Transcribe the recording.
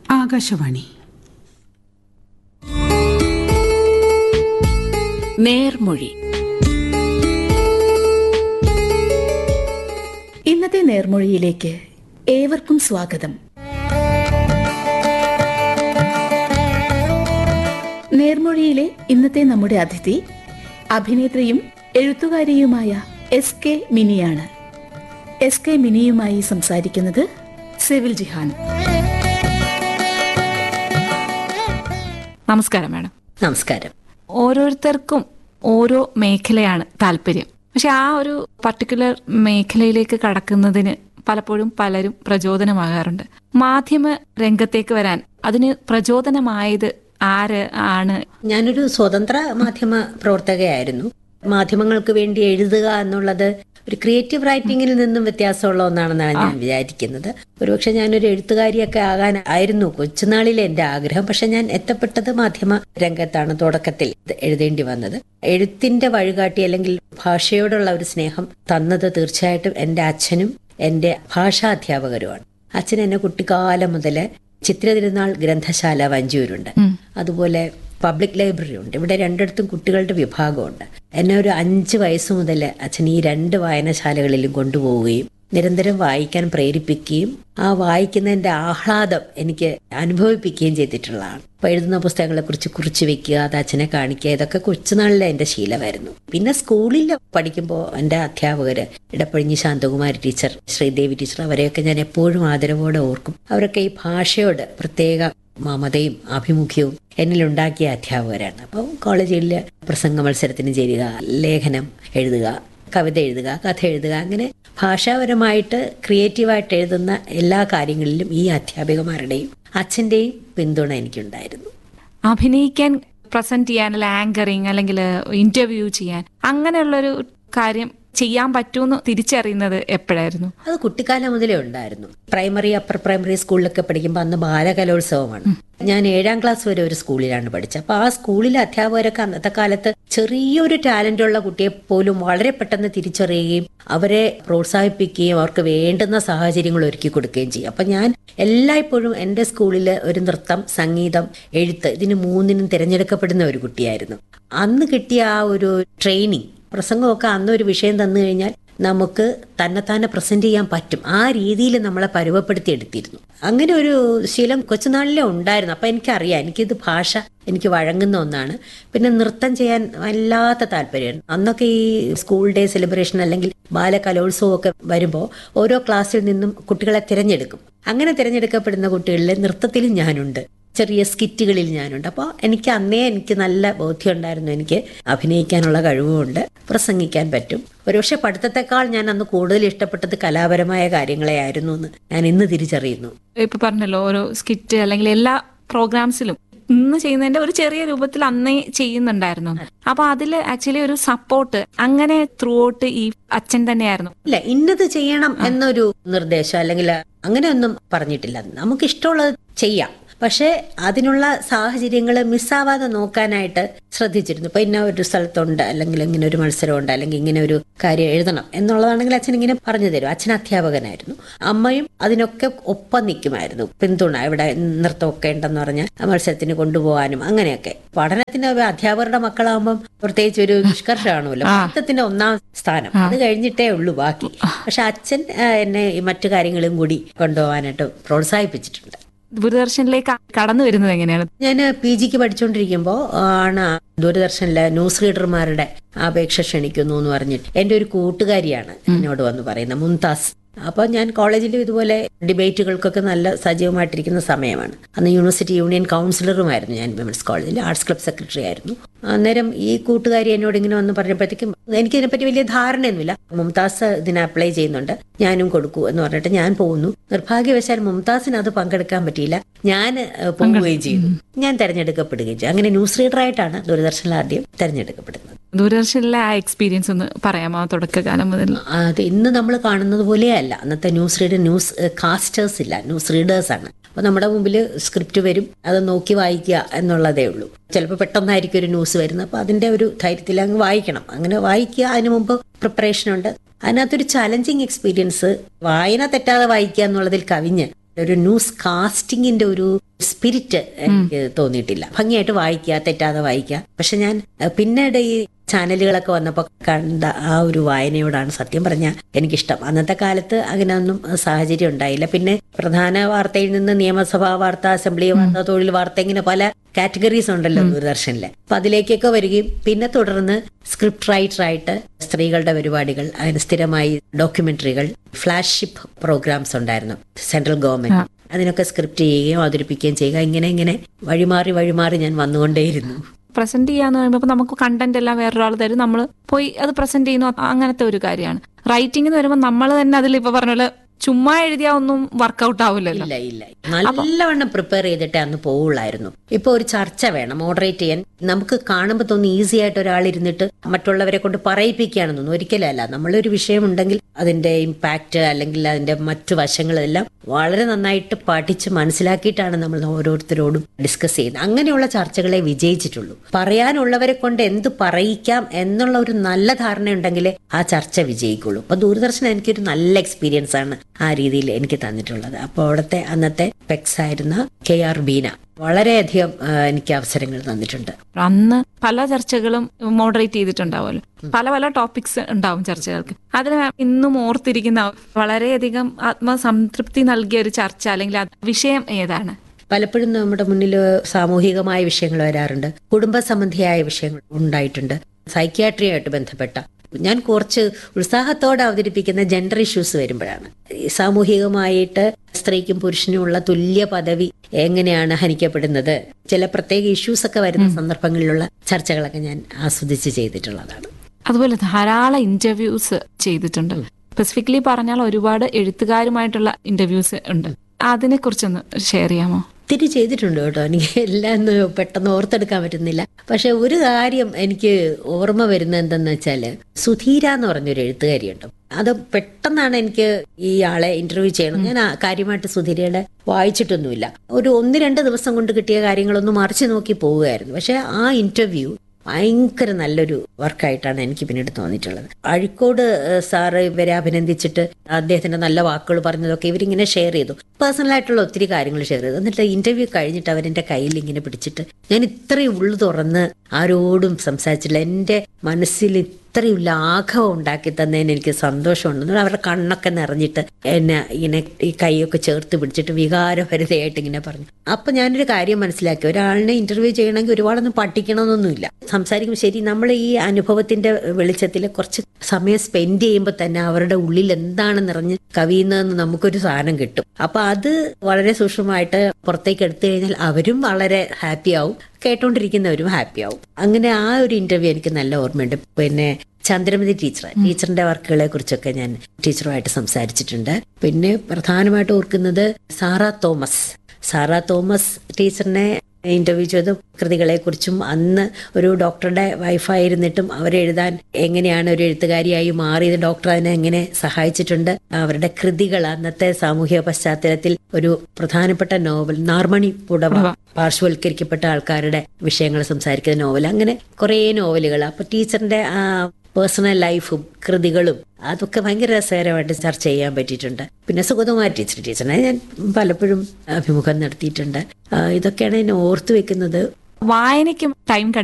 ആകാശവാണി നേർമൊഴി ഇന്നത്തെ നേർമൊഴിയിലേക്ക് ഏവർക്കും സ്വാഗതം നേർമൊഴിയിലെ ഇന്നത്തെ നമ്മുടെ അതിഥി അഭിനേത്രിയും എഴുത്തുകാരിയുമായ എസ് കെ മിനിയാണ് എസ് കെ മിനിയുമായി സംസാരിക്കുന്നത് സിവിൽ ജിഹാൻ നമസ്കാരം മാഡം നമസ്കാരം ഓരോരുത്തർക്കും ഓരോ മേഖലയാണ് താല്പര്യം പക്ഷെ ആ ഒരു പർട്ടിക്കുലർ മേഖലയിലേക്ക് കടക്കുന്നതിന് പലപ്പോഴും പലരും പ്രചോദനമാകാറുണ്ട് മാധ്യമ രംഗത്തേക്ക് വരാൻ അതിന് പ്രചോദനമായത് ആര് ആണ് ഞാനൊരു സ്വതന്ത്ര മാധ്യമ പ്രവർത്തകയായിരുന്നു മാധ്യമങ്ങൾക്ക് വേണ്ടി എഴുതുക എന്നുള്ളത് ഒരു ക്രിയേറ്റീവ് റൈറ്റിംഗിൽ നിന്നും വ്യത്യാസമുള്ള ഒന്നാണെന്നാണ് ഞാൻ വിചാരിക്കുന്നത് ഒരുപക്ഷെ ഞാനൊരു എഴുത്തുകാരിയൊക്കെ ആകാൻ ആയിരുന്നു കൊച്ചുനാളിലെ എന്റെ ആഗ്രഹം പക്ഷെ ഞാൻ എത്തപ്പെട്ടത് മാധ്യമ രംഗത്താണ് തുടക്കത്തിൽ ഇത് എഴുതേണ്ടി വന്നത് എഴുത്തിന്റെ വഴികാട്ടി അല്ലെങ്കിൽ ഭാഷയോടുള്ള ഒരു സ്നേഹം തന്നത് തീർച്ചയായിട്ടും എന്റെ അച്ഛനും എന്റെ ഭാഷാധ്യാപകരുമാണ് അച്ഛൻ എന്നെ കുട്ടിക്കാലം മുതല് ചിത്രതിരുനാൾ ഗ്രന്ഥശാല വഞ്ചൂരുണ്ട് അതുപോലെ പബ്ലിക് ലൈബ്രറി ഉണ്ട് ഇവിടെ രണ്ടിടത്തും കുട്ടികളുടെ വിഭാഗമുണ്ട് എന്നെ ഒരു അഞ്ച് വയസ്സ് മുതൽ അച്ഛൻ ഈ രണ്ട് വായനശാലകളിലും കൊണ്ടുപോവുകയും നിരന്തരം വായിക്കാൻ പ്രേരിപ്പിക്കുകയും ആ വായിക്കുന്നതിന്റെ ആഹ്ലാദം എനിക്ക് അനുഭവിപ്പിക്കുകയും ചെയ്തിട്ടുള്ളതാണ് അപ്പൊ എഴുതുന്ന പുസ്തകങ്ങളെ കുറിച്ച് കുറിച്ച് വെക്കുക അത് അച്ഛനെ കാണിക്കുക ഇതൊക്കെ കൊച്ചുനാളിലെ എന്റെ ശീലമായിരുന്നു പിന്നെ സ്കൂളിൽ പഠിക്കുമ്പോൾ എന്റെ അധ്യാപകര് ഇടപ്പഴിഞ്ഞി ശാന്തകുമാരി ടീച്ചർ ശ്രീദേവി ടീച്ചർ അവരെയൊക്കെ ഞാൻ എപ്പോഴും ആദരവോടെ ഓർക്കും അവരൊക്കെ ഈ ഭാഷയോട് പ്രത്യേക മമതയും ആഭിമുഖ്യവും എന്നിലുണ്ടാക്കിയ അധ്യാപകരാണ് അപ്പോൾ കോളേജിൽ പ്രസംഗ മത്സരത്തിന് ചേരുക ലേഖനം എഴുതുക കവിത എഴുതുക കഥ എഴുതുക അങ്ങനെ ഭാഷാപരമായിട്ട് ക്രിയേറ്റീവായിട്ട് എഴുതുന്ന എല്ലാ കാര്യങ്ങളിലും ഈ അധ്യാപികമാരുടെയും അച്ഛൻ്റെയും പിന്തുണ എനിക്കുണ്ടായിരുന്നു അഭിനയിക്കാൻ പ്രസന്റ് ചെയ്യാൻ അല്ലെങ്കിൽ ആങ്കറിങ് അല്ലെങ്കിൽ ഇന്റർവ്യൂ ചെയ്യാൻ അങ്ങനെയുള്ളൊരു കാര്യം ചെയ്യാൻ പറ്റുമെന്ന് തിരിച്ചറിയുന്നത് എപ്പോഴായിരുന്നു അത് കുട്ടിക്കാലം മുതലേ ഉണ്ടായിരുന്നു പ്രൈമറി അപ്പർ പ്രൈമറി സ്കൂളിലൊക്കെ പഠിക്കുമ്പോൾ അന്ന് ബാലകലോത്സവമാണ് ഞാൻ ഏഴാം ക്ലാസ് വരെ ഒരു സ്കൂളിലാണ് പഠിച്ചത് അപ്പൊ ആ സ്കൂളിലെ അധ്യാപകരൊക്കെ അന്നത്തെ കാലത്ത് ചെറിയൊരു ടാലന്റ് ഉള്ള കുട്ടിയെ പോലും വളരെ പെട്ടെന്ന് തിരിച്ചറിയുകയും അവരെ പ്രോത്സാഹിപ്പിക്കുകയും അവർക്ക് വേണ്ടുന്ന സാഹചര്യങ്ങൾ ഒരുക്കി കൊടുക്കുകയും ചെയ്യും അപ്പൊ ഞാൻ എല്ലായ്പ്പോഴും എൻ്റെ സ്കൂളിൽ ഒരു നൃത്തം സംഗീതം എഴുത്ത് ഇതിന് മൂന്നിനും തിരഞ്ഞെടുക്കപ്പെടുന്ന ഒരു കുട്ടിയായിരുന്നു അന്ന് കിട്ടിയ ആ ഒരു ട്രെയിനിങ് പ്രസംഗമൊക്കെ അന്ന് ഒരു വിഷയം തന്നു കഴിഞ്ഞാൽ നമുക്ക് തന്നെത്താനെ പ്രസന്റ് ചെയ്യാൻ പറ്റും ആ രീതിയിൽ നമ്മളെ പരുവപ്പെടുത്തി എടുത്തിരുന്നു അങ്ങനെ ഒരു ശീലം കൊച്ചുനാളിലെ ഉണ്ടായിരുന്നു അപ്പൊ എനിക്കറിയാം എനിക്കിത് ഭാഷ എനിക്ക് വഴങ്ങുന്ന ഒന്നാണ് പിന്നെ നൃത്തം ചെയ്യാൻ വല്ലാത്ത താല്പര്യമാണ് അന്നൊക്കെ ഈ സ്കൂൾ ഡേ സെലിബ്രേഷൻ അല്ലെങ്കിൽ ബാലകലോത്സവം ഒക്കെ വരുമ്പോൾ ഓരോ ക്ലാസ്സിൽ നിന്നും കുട്ടികളെ തിരഞ്ഞെടുക്കും അങ്ങനെ തിരഞ്ഞെടുക്കപ്പെടുന്ന കുട്ടികളിൽ നൃത്തത്തിലും ഞാനുണ്ട് ചെറിയ സ്കിറ്റുകളിൽ ഞാനുണ്ട് അപ്പോൾ എനിക്ക് അന്നേ എനിക്ക് നല്ല ബോധ്യമുണ്ടായിരുന്നു എനിക്ക് അഭിനയിക്കാനുള്ള കഴിവുമുണ്ട് പ്രസംഗിക്കാൻ പറ്റും ഒരുപക്ഷെ പഠിത്തത്തെക്കാൾ ഞാൻ അന്ന് കൂടുതൽ ഇഷ്ടപ്പെട്ടത് കലാപരമായ കാര്യങ്ങളെയായിരുന്നു എന്ന് ഞാൻ ഇന്ന് തിരിച്ചറിയുന്നു ഇപ്പൊ പറഞ്ഞല്ലോ ഓരോ സ്കിറ്റ് അല്ലെങ്കിൽ എല്ലാ പ്രോഗ്രാംസിലും ഇന്ന് ചെയ്യുന്നതിന്റെ ഒരു ചെറിയ രൂപത്തിൽ അന്നേ ചെയ്യുന്നുണ്ടായിരുന്നു അപ്പൊ അതിൽ ആക്ച്വലി ഒരു സപ്പോർട്ട് അങ്ങനെ ത്രൂ ഔട്ട് ഈ അച്ഛൻ തന്നെയായിരുന്നു ഇല്ല ഇന്നത് ചെയ്യണം എന്നൊരു നിർദ്ദേശം അല്ലെങ്കിൽ അങ്ങനെയൊന്നും പറഞ്ഞിട്ടില്ല നമുക്ക് ഇഷ്ടമുള്ളത് ചെയ്യാം പക്ഷേ അതിനുള്ള സാഹചര്യങ്ങൾ മിസ്സാവാതെ നോക്കാനായിട്ട് ശ്രദ്ധിച്ചിരുന്നു ഇപ്പൊ ഇന്ന ഒരു സ്ഥലത്തുണ്ട് അല്ലെങ്കിൽ ഇങ്ങനെ ഒരു മത്സരമുണ്ട് അല്ലെങ്കിൽ ഇങ്ങനെ ഒരു കാര്യം എഴുതണം എന്നുള്ളതാണെങ്കിൽ അച്ഛൻ ഇങ്ങനെ പറഞ്ഞു തരും അച്ഛൻ അധ്യാപകനായിരുന്നു അമ്മയും അതിനൊക്കെ ഒപ്പം നിൽക്കുമായിരുന്നു പിന്തുണ ഇവിടെ നൃത്തമൊക്കെ ഉണ്ടെന്ന് പറഞ്ഞാൽ ആ മത്സരത്തിന് കൊണ്ടുപോകാനും അങ്ങനെയൊക്കെ പഠനത്തിന് ഒരു അധ്യാപകരുടെ മക്കളാകുമ്പം പ്രത്യേകിച്ച് ഒരു നിഷ്കർഷ കാണുമല്ലോ പഠിത്തത്തിന്റെ ഒന്നാം സ്ഥാനം അത് കഴിഞ്ഞിട്ടേ ഉള്ളൂ ബാക്കി പക്ഷെ അച്ഛൻ ആ, എന്നെ ഈ മറ്റു കാര്യങ്ങളും കൂടി കൊണ്ടുപോകാനായിട്ട് പ്രോത്സാഹിപ്പിച്ചിട്ടുണ്ട് ദൂരദർശനിലേക്ക് കടന്നു വരുന്നത് എങ്ങനെയാണ് ഞാൻ പി ജിക്ക് പഠിച്ചുകൊണ്ടിരിക്കുമ്പോൾ ആണ് ദൂരദർശനിലെ ന്യൂസ് റീഡർമാരുടെ അപേക്ഷ ക്ഷണിക്കുന്നു എന്ന് പറഞ്ഞിട്ട് എന്റെ ഒരു കൂട്ടുകാരിയാണ് എന്നോട് വന്ന് പറയുന്നത് മുംതാസ് അപ്പോൾ ഞാൻ കോളേജിലും ഇതുപോലെ ഡിബേറ്റുകൾക്കൊക്കെ നല്ല സജീവമായിട്ടിരിക്കുന്ന സമയമാണ് അന്ന് യൂണിവേഴ്സിറ്റി യൂണിയൻ കൗൺസിലറുമായിരുന്നു ഞാൻ വിമൻസ് കോളേജിൽ ആർട്സ് ക്ലബ് സെക്രട്ടറി ആയിരുന്നു അന്നേരം ഈ കൂട്ടുകാരി എന്നോട് ഇങ്ങനെ വന്ന് പറഞ്ഞപ്പോഴത്തേക്കും എനിക്ക് ഇതിനെപ്പറ്റി വലിയ ധാരണയൊന്നുമില്ല മുംതാസ് ഇതിന് അപ്ലൈ ചെയ്യുന്നുണ്ട് ഞാനും കൊടുക്കൂ എന്ന് പറഞ്ഞിട്ട് ഞാൻ പോകുന്നു നിർഭാഗ്യവശാൽ മുംതാസിന് അത് പങ്കെടുക്കാൻ പറ്റിയില്ല ഞാൻ ഏഹ്, പോവുകയും ചെയ്തു ഞാൻ തെരഞ്ഞെടുക്കപ്പെടുകയും ചെയ്തു അങ്ങനെ ന്യൂസ് റീഡറായിട്ടാണ് ദൂരദർശനിൽ ആദ്യം തെരഞ്ഞെടുക്കപ്പെടുന്നത് ദൂരദർശനിലെ ആ എക്സ്പീരിയൻസ് ഒന്ന് പറയാമോ തുടക്കകാലം മുതൽ അത് ഇന്ന് നമ്മൾ കാണുന്നത് പോലെയല്ല അന്നത്തെ ന്യൂസ് റീഡർ ന്യൂസ് കാസ്റ്റേഴ്സ് ഇല്ല ന്യൂസ് റീഡേഴ്സ് ആണ് അപ്പൊ നമ്മുടെ മുമ്പിൽ സ്ക്രിപ്റ്റ് വരും അത് നോക്കി വായിക്കുക എന്നുള്ളതേ ഉള്ളൂ ചിലപ്പോൾ പെട്ടെന്നായിരിക്കും ഒരു ന്യൂസ് വരുന്നത് അപ്പൊ അതിന്റെ ഒരു ധൈര്യത്തിൽ അങ്ങ് വായിക്കണം അങ്ങനെ വായിക്കുക അതിനു മുമ്പ് പ്രിപ്പറേഷൻ ഉണ്ട് അതിനകത്തൊരു ചലഞ്ചിങ് എക്സ്പീരിയൻസ് വായന തെറ്റാതെ വായിക്കുക എന്നുള്ളതിൽ കവിഞ്ഞ് ഒരു ന്യൂസ് കാസ്റ്റിംഗിന്റെ ഒരു സ്പിരിറ്റ് എനിക്ക് തോന്നിയിട്ടില്ല ഭംഗിയായിട്ട് വായിക്കുക തെറ്റാതെ വായിക്കുക പക്ഷെ ഞാൻ അഹ് പിന്നീട് ഈ ചാനലുകളൊക്കെ വന്നപ്പോൾ കണ്ട ആ ഒരു വായനയോടാണ് സത്യം പറഞ്ഞാൽ എനിക്കിഷ്ടം അന്നത്തെ കാലത്ത് അങ്ങനെയൊന്നും സാഹചര്യം ഉണ്ടായില്ല പിന്നെ പ്രധാന വാർത്തയിൽ നിന്ന് നിയമസഭാ വാർത്ത അസംബ്ലി വാർത്ത തൊഴിൽ വാർത്ത ഇങ്ങനെ പല കാറ്റഗറീസ് ഉണ്ടല്ലോ ദൂരദർശനിൽ അപ്പൊ അതിലേക്കൊക്കെ വരികയും പിന്നെ തുടർന്ന് സ്ക്രിപ്റ്റ് റൈറ്റർ ആയിട്ട് സ്ത്രീകളുടെ പരിപാടികൾ അതിന് സ്ഥിരമായി ഡോക്യുമെന്ററികൾ ഫ്ലാഗ്ഷിപ്പ് പ്രോഗ്രാംസ് ഉണ്ടായിരുന്നു സെൻട്രൽ ഗവൺമെന്റ് അതിനൊക്കെ സ്ക്രിപ്റ്റ് ചെയ്യുകയും അവതരിപ്പിക്കുകയും ചെയ്യുക ഇങ്ങനെ ഇങ്ങനെ വഴിമാറി വഴിമാറി ഞാൻ വന്നുകൊണ്ടേയിരുന്നു പ്രസന്റ് ചെയ്യാന്ന് പറയുമ്പോൾ ഇപ്പൊ നമുക്ക് കണ്ടന്റ് എല്ലാം വേറൊരാൾ തരും നമ്മൾ പോയി അത് പ്രസന്റ് ചെയ്യുന്നു അ- അങ്ങനത്തെ ഒരു കാര്യമാണ് റൈറ്റിംഗ് എന്ന് വരുമ്പോൾ നമ്മൾ തന്നെ അതിൽ ഇപ്പൊ പറഞ്ഞ പോലെ ചുമ്മാ എഴുതിയാ ഒന്നും വർക്കൗട്ട് ആവില്ലല്ലോ ഇല്ല ഇല്ല നല്ലവണ്ണം പ്രിപ്പയർ ചെയ്തിട്ടേ അന്ന് പോവുള്ളായിരുന്നു ഇപ്പൊ ഒരു ചർച്ച വേണം മോഡറേറ്റ് ചെയ്യാൻ നമുക്ക് കാണുമ്പോൾ തോന്നുന്നു ഈസി ആയിട്ട് ഒരാൾ ഇരുന്നിട്ട് മറ്റുള്ളവരെ കൊണ്ട് പറയിപ്പിക്കുകയാണെന്ന് തോന്നുന്നു ഒരിക്കലല്ല നമ്മളൊരു വിഷയം ഉണ്ടെങ്കിൽ അതിന്റെ ഇമ്പാക്റ്റ് അല്ലെങ്കിൽ അതിന്റെ മറ്റു വശങ്ങളെല്ലാം വളരെ നന്നായിട്ട് പഠിച്ച് മനസ്സിലാക്കിയിട്ടാണ് നമ്മൾ ഓരോരുത്തരോടും ഡിസ്കസ് ചെയ്യുന്നത് അങ്ങനെയുള്ള ചർച്ചകളെ വിജയിച്ചിട്ടുള്ളൂ പറയാനുള്ളവരെ കൊണ്ട് എന്ത് പറയിക്കാം എന്നുള്ള ഒരു നല്ല ധാരണ ഉണ്ടെങ്കിലേ ആ ചർച്ച വിജയിക്കുള്ളൂ അപ്പൊ ദൂരദർശൻ എനിക്കൊരു നല്ല എക്സ്പീരിയൻസ് ആണ് ആ രീതിയിൽ എനിക്ക് തന്നിട്ടുള്ളത് അപ്പോൾ അവിടുത്തെ അന്നത്തെ പെക്സ് ആയിരുന്ന കെ ആർ ബീന വളരെയധികം ആ, എനിക്ക് അവസരങ്ങൾ തന്നിട്ടുണ്ട് അന്ന് പല ചർച്ചകളും മോഡറേറ്റ് ചെയ്തിട്ടുണ്ടാവുമല്ലോ പല പല ടോപ്പിക്സ് ഉണ്ടാവും ചർച്ചകൾക്ക് അതിന് ഇന്നും ഓർത്തിരിക്കുന്ന വളരെയധികം ആത്മസംതൃപ്തി നൽകിയ ഒരു ചർച്ച അല്ലെങ്കിൽ അത് വിഷയം ഏതാണ് പലപ്പോഴും നമ്മുടെ മുന്നിൽ സാമൂഹികമായ വിഷയങ്ങൾ വരാറുണ്ട് കുടുംബ സംബന്ധിയായ വിഷയങ്ങൾ ഉണ്ടായിട്ടുണ്ട് സൈക്യാട്രിയായിട്ട് ബന്ധപ്പെട്ട ഞാൻ കുറച്ച് ഉത്സാഹത്തോടെ അവതരിപ്പിക്കുന്ന ജെൻഡർ ഇഷ്യൂസ് വരുമ്പോഴാണ് ഈ സാമൂഹികമായിട്ട് സ്ത്രീക്കും പുരുഷനും ഉള്ള തുല്യ പദവി എങ്ങനെയാണ് ഹനിക്കപ്പെടുന്നത് ചില പ്രത്യേക ഇഷ്യൂസ് ഒക്കെ വരുന്ന സന്ദർഭങ്ങളിലുള്ള ചർച്ചകളൊക്കെ ഞാൻ ആസ്വദിച്ച് ചെയ്തിട്ടുള്ളതാണ് അതുപോലെ ധാരാളം ഇന്റർവ്യൂസ് ചെയ്തിട്ടുണ്ട് സ്പെസിഫിക്കലി പറഞ്ഞാൽ ഒരുപാട് എഴുത്തുകാരുമായിട്ടുള്ള ഇന്റർവ്യൂസ് ഉണ്ട് അതിനെ കുറിച്ചൊന്ന് ഷെയർ ചെയ്യാമോ ഒത്തിരി ചെയ്തിട്ടുണ്ട് കേട്ടോ എനിക്ക് എല്ലാം ഒന്നും പെട്ടെന്ന് ഓർത്തെടുക്കാൻ പറ്റുന്നില്ല പക്ഷെ ഒരു കാര്യം എനിക്ക് ഓർമ്മ വരുന്നത് എന്തെന്ന് വെച്ചാല് സുധീര എന്ന് പറഞ്ഞൊരു എഴുത്തുകാരിയുണ്ട് അത് പെട്ടെന്നാണ് എനിക്ക് ഈ ആളെ ഇന്റർവ്യൂ ചെയ്യണം ഞാൻ ആ കാര്യമായിട്ട് സുധീരയുടെ വായിച്ചിട്ടൊന്നുമില്ല ഒരു ഒന്ന് രണ്ട് ദിവസം കൊണ്ട് കിട്ടിയ കാര്യങ്ങളൊന്നും മറിച്ച് നോക്കി പോവുകയായിരുന്നു പക്ഷെ ആ ഇന്റർവ്യൂ ഭയങ്കര നല്ലൊരു വർക്കായിട്ടാണ് എനിക്ക് പിന്നീട് തോന്നിയിട്ടുള്ളത് അഴിക്കോട് ഏഹ്, സാറ് ഇവരെ അഭിനന്ദിച്ചിട്ട് അദ്ദേഹത്തിന്റെ നല്ല വാക്കുകൾ പറഞ്ഞതൊക്കെ ഇവരിങ്ങനെ ഷെയർ ചെയ്തു പേഴ്സണൽ ആയിട്ടുള്ള ഒത്തിരി കാര്യങ്ങൾ ഷെയർ ചെയ്തു എന്നിട്ട് ഇന്റർവ്യൂ കഴിഞ്ഞിട്ട് അവരെന്റെ കയ്യിൽ ഇങ്ങനെ പിടിച്ചിട്ട് ഞാൻ ഇത്രയും ഉള്ളു തുറന്ന് ആരോടും സംസാരിച്ചില്ല എന്റെ മനസ്സിൽ ഇത്രയും ലാഘവം ഉണ്ടാക്കി തന്നതിന് എനിക്ക് സന്തോഷമുണ്ട് എന്നിട്ട് അവരുടെ കണ്ണൊക്കെ നിറഞ്ഞിട്ട് എന്നെ ഇങ്ങനെ ഈ കൈയൊക്കെ ചേർത്ത് പിടിച്ചിട്ട് വികാരഭരിതയായിട്ട് ഇങ്ങനെ പറഞ്ഞു അപ്പൊ ഞാനൊരു കാര്യം മനസ്സിലാക്കി ഒരാളിനെ ഇന്റർവ്യൂ ചെയ്യണമെങ്കിൽ ഒരുപാടൊന്നും പഠിക്കണമെന്നൊന്നുമില്ല സംസാരിക്കുമ്പോൾ ശരി നമ്മൾ ഈ അനുഭവത്തിന്റെ വെളിച്ചത്തിൽ കുറച്ച് സമയം സ്പെൻഡ് ചെയ്യുമ്പോൾ തന്നെ അവരുടെ ഉള്ളിൽ എന്താണ് നിറഞ്ഞ് കവിയുന്നതെന്ന് നമുക്കൊരു സാധനം കിട്ടും അപ്പൊ അത് വളരെ സൂക്ഷ്മമായിട്ട് പുറത്തേക്ക് എടുത്തു കഴിഞ്ഞാൽ അവരും വളരെ ഹാപ്പി ആവും കേട്ടോണ്ടിരിക്കുന്നവരും ഹാപ്പി ആവും അങ്ങനെ ആ ഒരു ഇന്റർവ്യൂ എനിക്ക് നല്ല ഓർമ്മയുണ്ട് പിന്നെ ചന്ദ്രമതി ടീച്ചർ ടീച്ചറിന്റെ വർക്കുകളെ കുറിച്ചൊക്കെ ഞാൻ ടീച്ചറുമായിട്ട് സംസാരിച്ചിട്ടുണ്ട് പിന്നെ പ്രധാനമായിട്ട് ഓർക്കുന്നത് സാറ തോമസ് സാറ തോമസ് ടീച്ചറിനെ ഇന്റർവ്യൂ ചെയ്ത കൃതികളെ കുറിച്ചും അന്ന് ഒരു ഡോക്ടറുടെ വൈഫായിരുന്നിട്ടും അവരെഴുതാൻ എങ്ങനെയാണ് ഒരു എഴുത്തുകാരിയായി മാറിയത് ഡോക്ടർ അതിനെ എങ്ങനെ സഹായിച്ചിട്ടുണ്ട് അവരുടെ കൃതികൾ അന്നത്തെ സാമൂഹിക പശ്ചാത്തലത്തിൽ ഒരു പ്രധാനപ്പെട്ട നോവൽ നാർമണി പുടവ പാർശ്വവൽക്കരിക്കപ്പെട്ട ആൾക്കാരുടെ വിഷയങ്ങൾ സംസാരിക്കുന്ന നോവൽ അങ്ങനെ കുറേ നോവലുകൾ അപ്പൊ ടീച്ചറിന്റെ ആ പേഴ്സണൽ ലൈഫും കൃതികളും അതൊക്കെ ഭയങ്കര രസകരമായിട്ട് ചർച്ച ചെയ്യാൻ പറ്റിയിട്ടുണ്ട് പിന്നെ സുഗതകുമാരി ടീച്ചർ ടീച്ചറിനെ ഞാൻ പലപ്പോഴും അഭിമുഖം നടത്തിയിട്ടുണ്ട് ആ, ഇതൊക്കെയാണ് ഞാൻ ഓർത്തു വെക്കുന്നത് വായനയ്ക്കും ടൈം